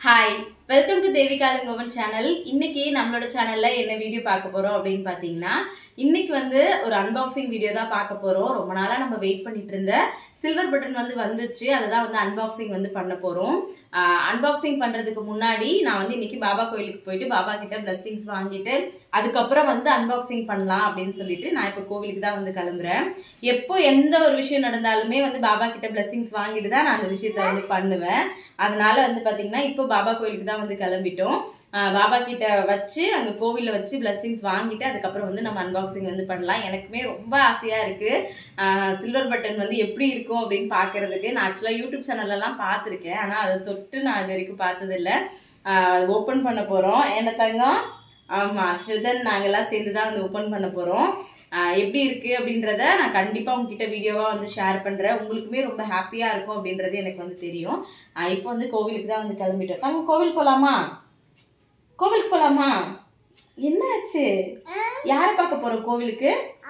Hi welcome to Devika Kovan channel இன்னைக்கு நம்மளோட சேனல்ல என்ன வீடியோ பார்க்க போறோம் அப்படின்னு பாத்தீங்கன்னா இன்னைக்கு வந்து ஒரு அன்பாக்சிங் வீடியோ தான் பார்க்க போறோம் ரொம்ப நாளா நம்ம வெயிட் பண்ணிட்டு இருந்த சில்வர் பட்டன் வந்து வந்துச்சு அதை தான் வந்து அன்பாக்சிங் வந்து பண்ண போறோம் அன்பாக்சிங் பண்றதுக்கு முன்னாடி நான் வந்து இன்னைக்கு பாபா கோயிலுக்கு போயிட்டு பாபா கிட்ட பிளஸ்ஸிங்ஸ் வாங்கிட்டு அதுக்கப்புறம் வந்து அன்பாக்சிங் பண்ணலாம் அப்படின்னு சொல்லிட்டு நான் இப்போ கோவிலுக்கு தான் வந்து கிளம்புறேன் எப்போ எந்த ஒரு விஷயம் நடந்தாலுமே வந்து பாபா கிட்ட பிளஸ்ஸிங்ஸ் வாங்கிட்டு தான் நான் அந்த விஷயத்த வந்து பண்ணுவேன் அதனால வந்து பாத்தீங்கன்னா இப்போ பாபா கோயிலுக்கு தான் வந்து கிளம்பிட்டோம் ஆஹ் பாபா கிட்ட வச்சு அங்க கோவில்ல வச்சு பிளஸ்ஸிங்ஸ் வாங்கிட்டு அதுக்கப்புறம் வந்து நம்ம அன்பாக்சிங் வந்து பண்ணலாம் எனக்குமே ரொம்ப ஆசையா இருக்கு சில்வர் பட்டன் வந்து எப்படி இருக்கும் அப்படின்னு பாக்குறதுக்கு நான் ஆக்சுவலா யூடியூப் சேனல்ல எல்லாம் பார்த்திருக்கேன் ஆனா அதை தொட்டு நான் இது வரைக்கும் பார்த்தது இல்ல ஓபன் பண்ண போறோம் என்ன தங்கம் ஆமா ஸ்ருதன் நாங்கெல்லாம் சேர்ந்து தான் வந்து ஓபன் பண்ண போறோம் ஆஹ் எப்படி இருக்கு அப்படின்றத நான் கண்டிப்பா உங்ககிட்ட வீடியோவா வந்து ஷேர் பண்றேன் உங்களுக்குமே ரொம்ப ஹாப்பியா இருக்கும் அப்படின்றது எனக்கு வந்து தெரியும் ஆஹ் இப்போ வந்து கோவிலுக்கு தான் வந்து கிளம்பிட்டோம் தங்க கோவில் போலாமா கோவிலுக்கு போலாமா என்ன ஆச்சு யார பார்க்க போறோம் கோவிலுக்கு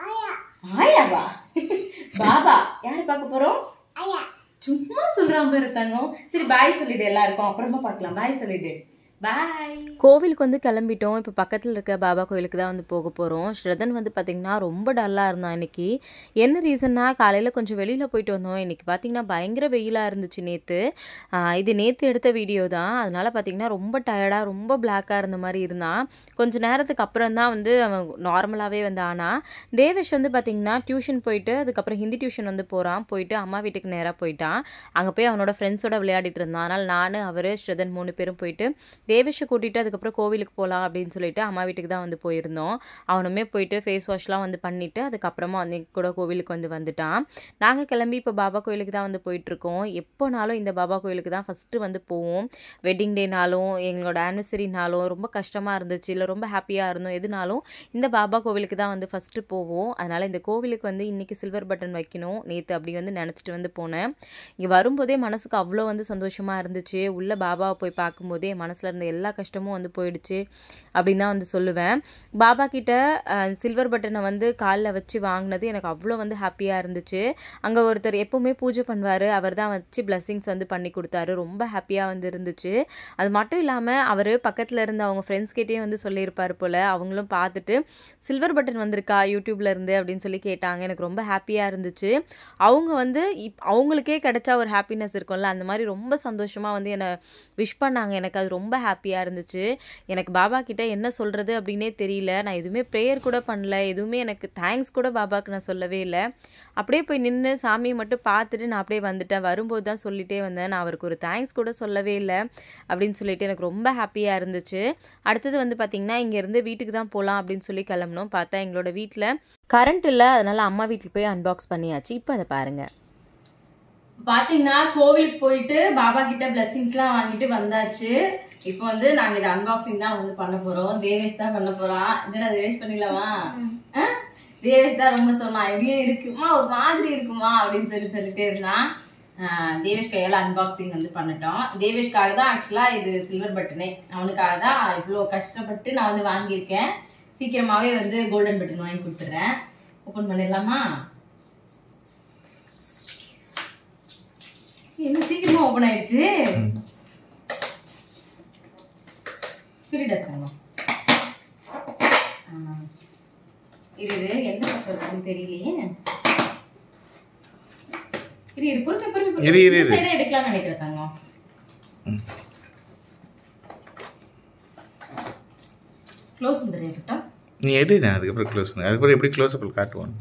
ஆயாவா பாபா யார பார்க்க போறோம் சும்மா சொல்றான் பாரு தங்கம் சரி பாய் சொல்லிடு எல்லாருக்கும் அப்புறமா பார்க்கலாம் பாய் சொல்லிடு பாய் கோவிலுக்கு வந்து கிளம்பிட்டோம் இப்போ பக்கத்தில் இருக்க பாபா கோவிலுக்கு தான் வந்து போக போகிறோம் ஸ்ரதன் வந்து பார்த்திங்கன்னா ரொம்ப டல்லாக இருந்தான் இன்னைக்கு என்ன ரீசன்னா காலையில் கொஞ்சம் வெளியில் போயிட்டு வந்தோம் இன்னைக்கு பார்த்திங்கன்னா பயங்கர வெயிலாக இருந்துச்சு நேற்று இது நேற்று எடுத்த வீடியோ தான் அதனால் பார்த்திங்கன்னா ரொம்ப டயர்டாக ரொம்ப பிளாக்காக இருந்த மாதிரி இருந்தான் கொஞ்சம் நேரத்துக்கு அப்புறம் தான் வந்து அவன் நார்மலாகவே வந்து ஆனால் தேவேஷ் வந்து பார்த்திங்கன்னா டியூஷன் போயிட்டு அதுக்கப்புறம் ஹிந்தி டியூஷன் வந்து போகிறான் போயிட்டு அம்மா வீட்டுக்கு நேராக போயிட்டான் அங்கே போய் அவனோட ஃப்ரெண்ட்ஸோட விளையாடிட்டு இருந்தான் அதனால் நான் அவர் ஸ்ரதன் மூணு பேரும் போயிட்டு தேவேஷை கூட்டிகிட்டு அதுக்கப்புறம் கோவிலுக்கு போகலாம் அப்படின்னு சொல்லிட்டு அம்மா வீட்டுக்கு தான் வந்து போயிருந்தோம் அவனுமே போயிட்டு ஃபேஸ் வாஷ்லாம் வந்து பண்ணிவிட்டு அதுக்கப்புறமா வந்து எங்க கூட கோவிலுக்கு வந்து வந்துட்டான் நாங்கள் கிளம்பி இப்போ பாபா கோயிலுக்கு தான் வந்து போயிட்டுருக்கோம் எப்போனாலும் இந்த பாபா கோயிலுக்கு தான் ஃபஸ்ட்டு வந்து போவோம் வெட்டிங் டேனாலும் எங்களோட ஆனிவர்சரினாலும் ரொம்ப கஷ்டமாக இருந்துச்சு இல்லை ரொம்ப ஹாப்பியாக இருந்தோம் எதுனாலும் இந்த பாபா கோவிலுக்கு தான் வந்து ஃபஸ்ட்டு போவோம் அதனால் இந்த கோவிலுக்கு வந்து இன்றைக்கி சில்வர் பட்டன் வைக்கணும் நேற்று அப்படி வந்து நினச்சிட்டு வந்து போனேன் இங்கே வரும்போதே மனசுக்கு அவ்வளோ வந்து சந்தோஷமாக இருந்துச்சு உள்ள பாபாவை போய் பார்க்கும்போதே மனசில் இருந்த எல்லா கஷ்டமும் வந்து போயிடுச்சு அப்படின்னு தான் வந்து சொல்லுவேன் பாபா கிட்ட சில்வர் பட்டனை வந்து காலில் வச்சு வாங்கினது எனக்கு அவ்வளோ வந்து ஹாப்பியாக இருந்துச்சு அங்கே ஒருத்தர் எப்போவுமே பூஜை பண்ணுவார் அவர் தான் வச்சு பிளஸ்ஸிங்ஸ் வந்து பண்ணி கொடுத்தாரு ரொம்ப ஹாப்பியாக வந்து இருந்துச்சு அது மட்டும் இல்லாமல் அவர் பக்கத்தில் இருந்த அவங்க ஃப்ரெண்ட்ஸ் கிட்டேயே வந்து சொல்லியிருப்பார் போல் அவங்களும் பார்த்துட்டு சில்வர் பட்டன் வந்திருக்கா யூடியூப்ல இருந்து அப்படின்னு சொல்லி கேட்டாங்க எனக்கு ரொம்ப ஹாப்பியாக இருந்துச்சு அவங்க வந்து இப் அவங்களுக்கே கிடைச்சா ஒரு ஹாப்பினஸ் இருக்கும்ல அந்த மாதிரி ரொம்ப சந்தோஷமாக வந்து என்னை விஷ் பண்ணாங்க எனக்கு அது ரொம்ப ஹாப்பியாக இருந்துச்சு எனக்கு பாபா கிட்ட என்ன சொல்கிறது அப்படின்னே தெரியல நான் எதுவுமே ப்ரேயர் கூட பண்ணல எதுவுமே எனக்கு தேங்க்ஸ் கூட பாபாவுக்கு நான் சொல்லவே இல்லை அப்படியே போய் நின்று சாமியை மட்டும் பார்த்துட்டு நான் அப்படியே வந்துட்டேன் வரும்போது தான் சொல்லிட்டே வந்தேன் நான் அவருக்கு ஒரு தேங்க்ஸ் கூட சொல்லவே இல்லை அப்படின்னு சொல்லிட்டு எனக்கு ரொம்ப ஹாப்பியாக இருந்துச்சு அடுத்தது வந்து பார்த்திங்கன்னா இங்கேருந்து வீட்டுக்கு தான் போகலாம் அப்படின்னு சொல்லி கிளம்பணும் பார்த்தா எங்களோட வீட்டில் கரண்ட் இல்லை அதனால் அம்மா வீட்டில் போய் அன்பாக்ஸ் பண்ணியாச்சு இப்போ அதை பாருங்கள் பாத்தீங்கன்னா கோவிலுக்கு போயிட்டு பாபா கிட்ட பிளஸ்ஸிங்ஸ்லாம் வாங்கிட்டு வந்தாச்சு இப்போ வந்து நாங்க இதை அன்பாக்சிங் தான் வந்து பண்ண போறோம் தேவேஷ் தான் பண்ண போறான் என்னடா தேவேஷ் பண்ணிக்கலாமா ஆ? தேவேஷ் தான் ரொம்ப சொன்னான் எப்படியும் இருக்குமா ஒரு மாதிரி இருக்குமா அப்படின்னு சொல்லி சொல்லிட்டே இருந்தான் ஆ, தேவேஷ் கையால அன்பாக்சிங் வந்து பண்ணிட்டோம் தேவேஷ்காக தான் ஆக்சுவலா இது சில்வர் பட்டனே அவனுக்காக தான் இவ்வளோ கஷ்டப்பட்டு நான் வந்து வாங்கியிருக்கேன் சீக்கிரமாவே வந்து கோல்டன் பட்டன் வாங்கி கொடுத்துட்றேன் ஓப்பன் பண்ணிடலாமா என்ன சீக்கிரமா ஓபன் ஆயிடுச்சு புரியுதா தங்கம் ஆ. இரு இரு, எந்த பக்கம் இருக்குன்னு தெரியலையே இரு இரு பொறுமை பொறுமை இரு, இரு, இரு. சைடா எடுக்கலாம்னு நினைக்கிறேன் தங்கம் க்ளோஸ் வந்துடுறேன் நீ எடு நான் அதுக்கப்புறம் க்ளோஸ் பண்ணு அதுக்கப்புறம் எப்படி க்ளோஸ் அப்பில் காட்டுவோம்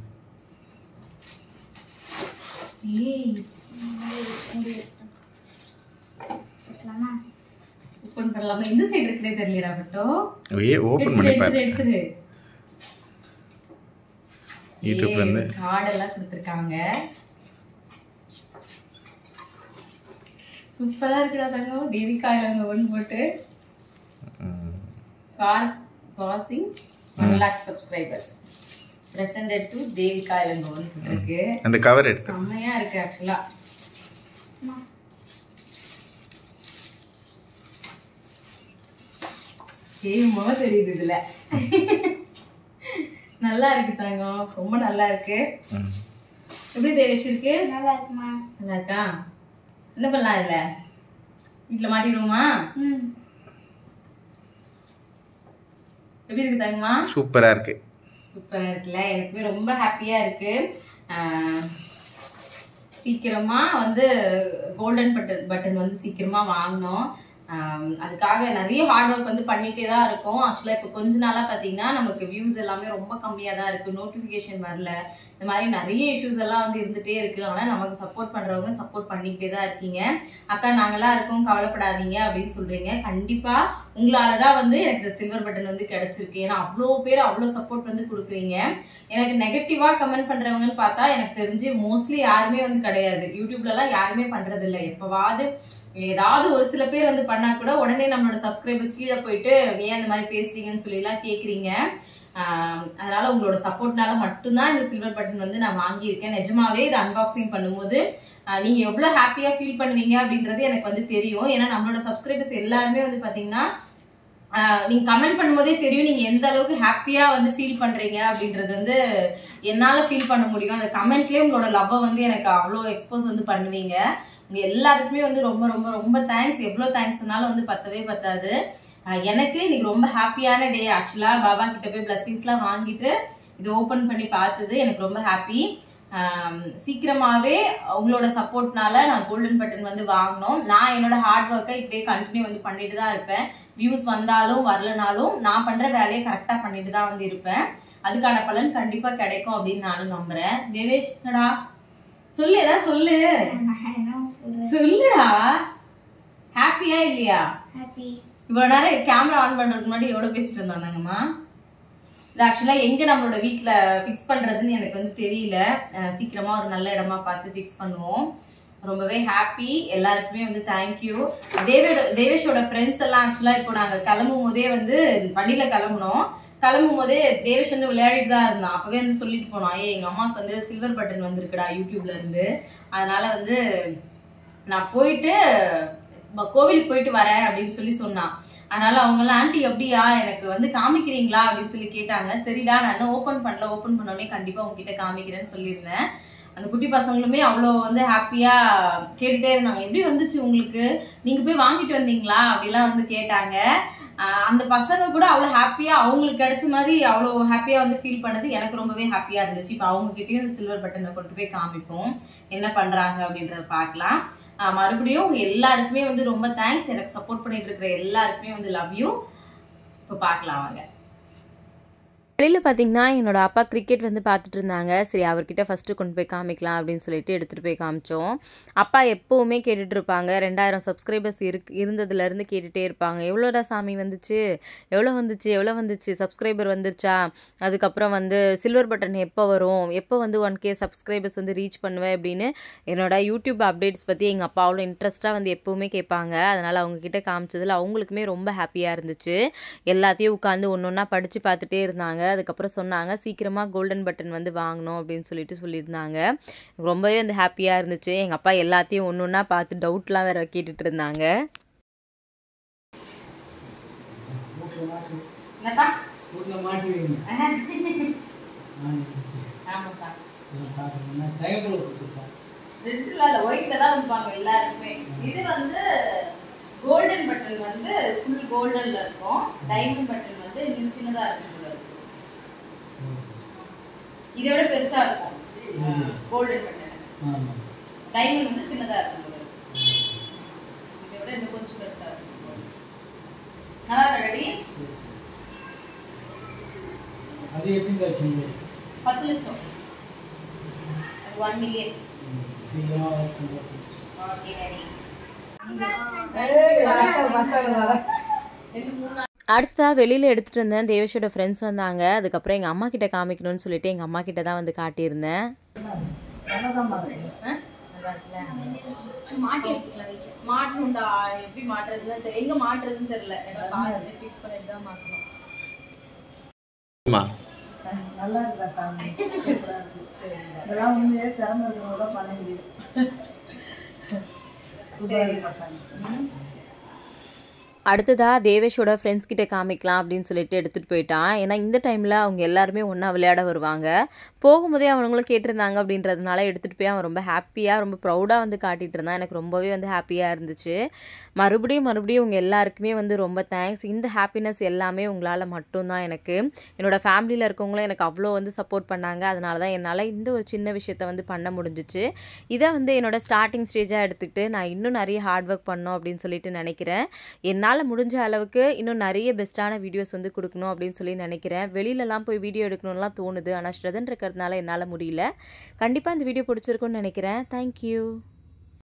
ஏய் ஓப்பன் பண்ணலாமா இந்த சைடு இருக்குனே தெரியலடா பட்டோ ஏ ஓப்பன் பண்ணி எடுத்துரு பாரு எடுத்துரு யூடியூப்ல இருந்து கார்டெல்லாம் கொடுத்துருக்காங்க சூப்பரா இருக்குடா தங்கம் டிவி காயில் அங்கே ஒன்று போட்டு ம். கார் passing one lakh subscribers presented to Devika Ilango ஒன்று போட்டிருக்கு அந்த கவர் எடுத்து செம்மையா இருக்கு ஆக்சுவலா கேமா தெரியுது இதுல நல்லா இருக்கு தங்கம் ரொம்ப நல்லா இருக்கு ம். எப்படி தேவேஷ் இருக்கு நல்லா இருக்குமா நல்லா இருக்கா என்ன பண்ணலாம் இதுல வீட்டுல மாட்டிடுவோமா ம் எப்படி இருக்கு தங்கம்மா சூப்பராக இருக்கு சூப்பரா இருக்குல்ல எனக்குமே ரொம்ப ஹாப்பியா இருக்கு ஆஹ் சீக்கிரமா வந்து கோல்டன் பட்டன் பட்டன் வந்து சீக்கிரமா வாங்கினோம் ஆம், அதுக்காக நிறைய ஹார்ட் ஒர்க் வந்து பண்ணிட்டே தான் இருக்கோம் ஆக்சுவலாக இப்போ கொஞ்ச நாளாக பார்த்தீங்கன்னா நமக்கு வியூஸ் எல்லாமே ரொம்ப கம்மியாக தான் இருக்குது நோட்டிஃபிகேஷன் வரல இந்த மாதிரி நிறைய இஷ்யூஸ் எல்லாம் வந்து இருந்துகிட்டே இருக்குது ஆனால் நமக்கு சப்போர்ட் பண்ணுறவங்க சப்போர்ட் பண்ணிக்கிட்டே தான் இருக்கீங்க அக்கா நாங்களாம் இருக்கோம் கவலைப்படாதீங்க அப்படின்னு சொல்கிறீங்க கண்டிப்பாக உங்களால தான் வந்து எனக்கு இந்த சில்வர் பட்டன் வந்து கிடைச்சிருக்கு ஏன்னா அவ்வளோ பேர் அவ்வளோ சப்போர்ட் வந்து கொடுக்குறீங்க எனக்கு நெகட்டிவாக கமெண்ட் பண்ணுறவங்கன்னு பார்த்தா எனக்கு தெரிஞ்சு மோஸ்ட்லி யாருமே வந்து கிடையாது யூடியூப்லலாம் யாருமே பண்ணுறது இல்லை எப்போவாது ஏதாவது ஒரு சில பேர் வந்து பண்ணா கூட உடனே நம்மளோட சப்ஸ்கிரைபர்ஸ் கீழே போயிட்டு ஏன் இந்த மாதிரி பேசுறீங்கன்னு சொல்லிலாம் கேட்குறீங்க அதனால உங்களோட சப்போர்ட்னால மட்டும்தான் இந்த சில்வர் பட்டன் வந்து நான் வாங்கியிருக்கேன் நிஜமாவே இது அன்பாக்சிங் பண்ணும்போது ஆஹ் நீங்க எவ்வளவு ஹாப்பியா ஃபீல் பண்ணுவீங்க அப்படின்றது எனக்கு வந்து தெரியும் ஏன்னா நம்மளோட சப்ஸ்கிரைபர்ஸ் எல்லாருமே வந்து பாத்தீங்கன்னா ஆஹ் நீங்க கமெண்ட் பண்ணும்போதே தெரியும் நீங்க எந்த அளவுக்கு ஹாப்பியா வந்து ஃபீல் பண்றீங்க அப்படின்றது வந்து என்னால ஃபீல் பண்ண முடியும் அந்த கமெண்ட்லயே உங்களோட லவ்வை வந்து எனக்கு அவ்வளோ எக்ஸ்போஸ் வந்து பண்ணுவீங்க உங்க எல்லாருக்குமே வந்து ரொம்ப ரொம்ப ரொம்ப தேங்க்ஸ் எவ்வளோ தேங்க்ஸ் சொன்னாலும் வந்து பத்தவே பத்தாது ஆஹ் எனக்கு இன்னைக்கு ரொம்ப ஹாப்பியான டே ஆக்சுவலா பாபா கிட்ட போய் பிளஸ்ஸிங்ஸ்லாம் வாங்கிட்டு இது ஓபன் பண்ணி பார்த்தது எனக்கு ரொம்ப ஹாப்பி சீக்கிரமாவே உங்களோட சப்போர்ட்னால நான் கோல்டன் பட்டன் வந்து வாங்கினோம் நான் என்னோட ஹார்ட் ஒர்க்கை இப்படியே கண்டினியூ வந்து பண்ணிட்டு தான் இருப்பேன் வியூஸ் வந்தாலும் வரலனாலும் நான் பண்ற வேலையை கரெக்டா பண்ணிட்டு தான் வந்து இருப்பேன் அதுக்கான பலன் கண்டிப்பா கிடைக்கும் அப்படின்னு நானும் நம்புறேன் தேவேஷ் என்னடா சொல்லு ஏதாவது சொல்லு சொல்லுடா ஹாப்பியா இல்லையா இவ்வளவு நேரம் கேமரா ஆன் பண்றதுக்கு முன்னாடி எவ்வளவு பேசிட்டு இருந்தாங்கம்மா இது ஆக்சுவலா எங்க நம்மளோட வீட்ல ஃபிக்ஸ் பண்றதுன்னு எனக்கு வந்து தெரியல அஹ் சீக்கிரமா ஒரு நல்ல இடமா பார்த்து ஃபிக்ஸ் பண்ணுவோம் ரொம்பவே ஹாப்பி எல்லாருக்குமே வந்து தேங்க்யூ தேவேட தேவேஷோட ஃப்ரெண்ட்ஸ் எல்லாம் ஆக்சுவலா இப்போ நாங்க கிளம்பும் போதே வந்து வண்டியில கிளம்புனோம் கிளம்பும் போதே தேவேஷ் வந்து விளையாடிட்டு தான் இருந்தான் அப்பவே வந்து சொல்லிட்டு போனான் ஏ எங்க அம்மாவுக்கு வந்து சில்வர் பட்டன் வந்திருக்குடா யூடியூப்ல இருந்து அதனால வந்து நான் போயிட்டு ப- கோவிலுக்கு போயிட்டு வரேன் அப்படின்னு சொல்லி சொன்னான் அதனால அவங்கெல்லாம் ஆண்டி அப்படியா எனக்கு வந்து காமிக்கிறீங்களா அப்படின்னு சொல்லி கேட்டாங்க சரிடா நான் இன்னும் ஓப்பன் பண்ணல ஓப்பன் பண்ணோடனே கண்டிப்பா உங்ககிட்ட காமிக்கிறேன்னு சொல்லியிருந்தேன் அந்த குட்டி பசங்களுமே அவ்வளோ வந்து ஹாப்பியா கேட்டுட்டே இருந்தாங்க எப்படி வந்துச்சு உங்களுக்கு நீங்க போய் வாங்கிட்டு வந்தீங்களா அப்படிலாம் வந்து கேட்டாங்க ஆஹ் அந்த பசங்க கூட அவ்வளோ ஹாப்பியா அவங்களுக்கு கிடைச்ச மாதிரி அவ்வளோ ஹாப்பியா வந்து ஃபீல் பண்ணது எனக்கு ரொம்பவே ஹாப்பியா இருந்துச்சு இப்போ அவங்க கிட்டயும் இந்த சில்வர் பட்டனை கொண்டு போய் காமிப்போம் என்ன பண்றாங்க அப்படின்றத பார்க்கலாம் ஆஹ் மறுபடியும் உங்க எல்லாருக்குமே வந்து ரொம்ப தேங்க்ஸ் எனக்கு சப்போர்ட் பண்ணிட்டு இருக்கிற எல்லாருக்குமே வந்து லவ் யூ இப்போ பார்க்கலாம் வாங்க வெளியில் பார்த்தீங்கன்னா என்னோட அப்பா கிரிக்கெட் வந்து பார்த்துட்டு இருந்தாங்க சரி அவர்கிட்ட ஃபஸ்ட்டு கொண்டு போய் காமிக்கலாம் அப்படின்னு சொல்லிட்டு எடுத்துகிட்டு போய் காமிச்சோம் அப்பா எப்போவுமே கேட்டுட்டு இருப்பாங்க ரெண்டாயிரம் சப்ஸ்கிரைபர்ஸ் இருக் இருந்ததுலேருந்து கேட்டுகிட்டே இருப்பாங்க எவ்வளோடா சாமி வந்துச்சு எவ்வளோ வந்துச்சு எவ்வளோ வந்துச்சு சப்ஸ்கிரைபர் வந்துருச்சா அதுக்கப்புறம் வந்து சில்வர் பட்டன் எப்போ வரும் எப்போ வந்து ஒன் கே சப்ஸ்கிரைபர்ஸ் வந்து ரீச் பண்ணுவேன் அப்படின்னு என்னோட யூடியூப் அப்டேட்ஸ் பற்றி எங்கள் அப்பா அவ்வளோ இன்ட்ரெஸ்ட்டாக வந்து எப்போவுமே கேட்பாங்க அதனால் அவங்கக்கிட்ட காமிச்சதில் அவங்களுக்குமே ரொம்ப ஹாப்பியாக இருந்துச்சு எல்லாத்தையும் உட்காந்து ஒன்று ஒன்றா படித்து பார்த்துட்டே இருந்தாங்க அதுக்கப்புறம் சொன்னாங்க சீக்கிரமாக கோல்டன் பட்டன் வந்து வாங்கணும் அப்படின்னு சொல்லிட்டு சொல்லியிருந்தாங்க எனக்கு ரொம்பவே வந்து ஹாப்பியாக இருந்துச்சு எங்கள் அப்பா எல்லாத்தையும் ஒன்று ஒன்றா பார்த்து டவுட்லாம் வேற கேட்டுட்டு இருந்தாங்க என்னப்பா வீட்டில் மாட்டுவீங்க ஆமாப்பா நான் சைக்கிள் கொடுத்துருப்பேன் ரெண்டுல இல்ல ஒயிட்ல தான் வைப்பாங்க எல்லாருக்குமே இது வந்து கோல்டன் பட்டன் வந்து ஃபுல் கோல்டன்ல இருக்கும் டைமண்ட் பட்டன் வந்து இன்னும் சின்னதா இருக்கும் போல இருக்கு. இதை விட பெருசா இருக்கும் கோல்டன் பட்டன் ஆமாம் டைமண்ட் வந்து சின்னதா இருக்கும் போல இருக்கு. இதை விட இன்னும் கொஞ்சம் பெருசா இருக்கும் நல்லா ரெடி அது எத்தனை கட்சி பத்து லட்சம் ஒன் மில்லியன் சீக்கிரமாக இருக்கும் ஓகே ரெடி ரெண்டு மூணு அடுத்ததாக வெளியில் எடுத்துகிட்டு இருந்தேன் தேவேஷோட ஃப்ரெண்ட்ஸ் வந்தாங்க அதுக்கப்புறம் எங்கள் அம்மா கிட்ட காமிக்கணும்னு சொல்லிட்டு எங்கள் அம்மா கிட்ட தான் வந்து காட்டியிருந்தேன் மாட்டணும்டா எப்படி மாட்டுறதுன்னு தெரியல எங்க மாட்டுறதுன்னு தெரியல எனக்கு பார்த்துட்டு ஃபிக்ஸ் பண்ணிட்டு தான் மாட்டணும் அம்மா நல்லா இருக்கா சாமி சூப்பரா இருக்கு. இதெல்லாம் உண்மையே திறமை இருக்கிறவங்க தான் பண்ண முடியும் சூப்பரா இருக்கு பாப்பாங்க. ம். அடுத்ததாக தேவேஷோட ஃப்ரெண்ட்ஸ் கிட்ட காமிக்கலாம் அப்படின்னு சொல்லிட்டு எடுத்துகிட்டு போயிட்டான் ஏன்னா இந்த டைமில் அவங்க எல்லாருமே ஒன்றா விளையாட வருவாங்க போகும்போதே அவனுங்களும் கேட்டிருந்தாங்க அப்படின்றதுனால எடுத்துகிட்டு போய் அவன் ரொம்ப ஹாப்பியாக ரொம்ப ப்ரௌடாக வந்து காட்டிகிட்டு இருந்தான் எனக்கு ரொம்பவே வந்து ஹாப்பியாக இருந்துச்சு மறுபடியும் மறுபடியும் உங்கள் எல்லாருக்குமே வந்து ரொம்ப தேங்க்ஸ் இந்த ஹாப்பினஸ் எல்லாமே உங்களால் மட்டும்தான் எனக்கு என்னோட ஃபேமிலியில் இருக்கவங்களும் எனக்கு அவ்வளோ வந்து சப்போர்ட் பண்ணாங்க அதனால தான் என்னால் இந்த ஒரு சின்ன விஷயத்த வந்து பண்ண முடிஞ்சிச்சு இதை வந்து என்னோட ஸ்டார்டிங் ஸ்டேஜாக எடுத்துக்கிட்டு நான் இன்னும் நிறைய ஹார்ட் ஒர்க் பண்ணோம் அப்படின்னு சொல்லிட்டு நினைக்கிறேன் என்னால் முடிஞ்ச அளவுக்கு இன்னும் நிறைய பெஸ்ட்டான வீடியோஸ் வந்து கொடுக்கணும் அப்படின்னு சொல்லி நினைக்கிறேன் வெளியிலலாம் போய் வீடியோ எடுக்கணும்லாம் தோணுது ஆனால் ஸ்ரதன் இருக்கிறதுனால என்னால் முடியல கண்டிப்பாக இந்த வீடியோ பிடிச்சிருக்குன்னு நினைக்கிறேன் தேங்க்யூ